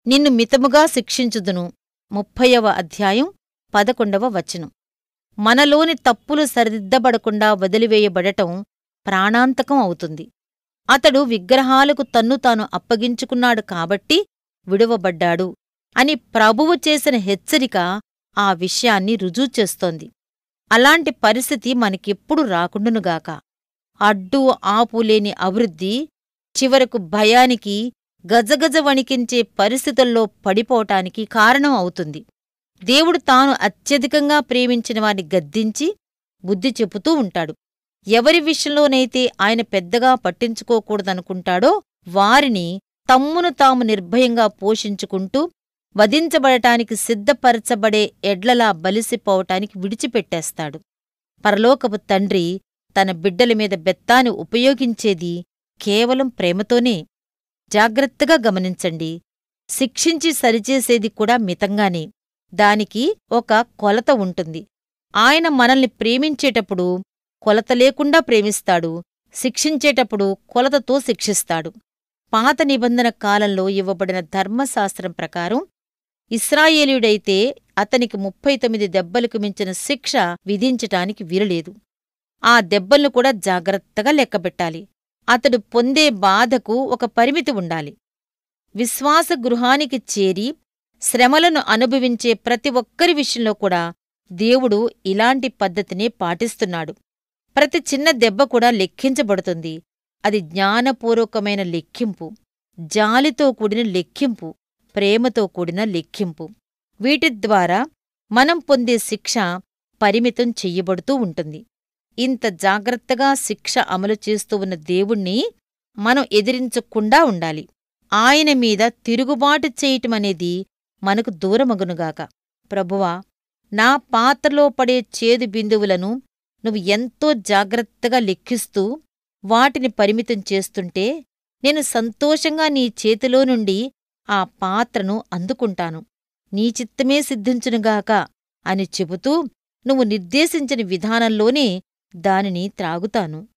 నిన్ను మితముగా శిక్షించుదును ముప్పయవ అధ్యాయం పదకొండవ వచనం మనలోని తప్పులు సరిదిద్దబడకుండా వదిలివేయబడటం ప్రాణాంతకం అవుతుంది అతడు విగ్రహాలకు తన్ను తాను అప్పగించుకున్నాడు కాబట్టి విడువబడ్డాడు అని ప్రభువు చేసిన హెచ్చరిక ఆ విషయాన్ని రుజువు చేస్తోంది అలాంటి పరిస్థితి మనకెప్పుడు రాకుండునుగాక అడ్డు ఆపులేని అభివృద్ధి చివరకు భయానికి గజగజ వణికించే పరిస్థితుల్లో పడిపోవటానికి కారణం అవుతుంది దేవుడు తాను అత్యధికంగా ప్రేమించిన వారిని గద్దించి బుద్ధి చెబుతూ ఉంటాడు ఎవరి విషయంలోనైతే ఆయన పెద్దగా పట్టించుకోకూడదనుకుంటాడో వారిని తమ్మును తాము నిర్భయంగా పోషించుకుంటూ వధించబడటానికి సిద్ధపరచబడే ఎడ్లలా బలిసిపోవటానికి విడిచిపెట్టేస్తాడు పరలోకపు తండ్రి తన బిడ్డల మీద బెత్తాన్ని ఉపయోగించేది కేవలం ప్రేమతోనే జాగ్రత్తగా గమనించండి శిక్షించి సరిచేసేది కూడా మితంగానే దానికి ఒక కొలత ఉంటుంది ఆయన మనల్ని ప్రేమించేటప్పుడు కొలత లేకుండా ప్రేమిస్తాడు శిక్షించేటప్పుడు కొలతతో శిక్షిస్తాడు పాత నిబంధన కాలంలో ఇవ్వబడిన ధర్మశాస్త్రం ప్రకారం ఇస్రాయేలీయుడైతే అతనికి ముప్పై తొమ్మిది దెబ్బలకు మించిన శిక్ష విధించటానికి వీలులేదు ఆ దెబ్బలను కూడా జాగ్రత్తగా లెక్కబెట్టాలి అతడు పొందే బాధకు ఒక పరిమితి ఉండాలి విశ్వాస గృహానికి చేరి శ్రమలను అనుభవించే ప్రతి ఒక్కరి విషయంలో కూడా దేవుడు ఇలాంటి పద్ధతినే పాటిస్తున్నాడు ప్రతి చిన్న దెబ్బ కూడా లెక్కించబడుతుంది అది జ్ఞానపూర్వకమైన లెక్కింపు జాలితో కూడిన లెక్కింపు ప్రేమతో కూడిన లెక్కింపు వీటి ద్వారా మనం పొందే శిక్ష పరిమితం చెయ్యబడుతూ ఉంటుంది ఇంత జాగ్రత్తగా శిక్ష అమలు చేస్తూ ఉన్న దేవుణ్ణి మనం ఎదిరించకుండా ఉండాలి ఆయన మీద తిరుగుబాటు చేయటమనేది మనకు దూరమగునుగాక ప్రభువా నా పాత్రలో పడే చేదు బిందువులను నువ్వు ఎంతో జాగ్రత్తగా లెక్కిస్తూ వాటిని పరిమితం చేస్తుంటే నేను సంతోషంగా నీ చేతిలో నుండి ఆ పాత్రను అందుకుంటాను నీ చిత్తమే సిద్ధించునుగాక అని చెబుతూ నువ్వు నిర్దేశించిన విధానంలోనే దానిని త్రాగుతాను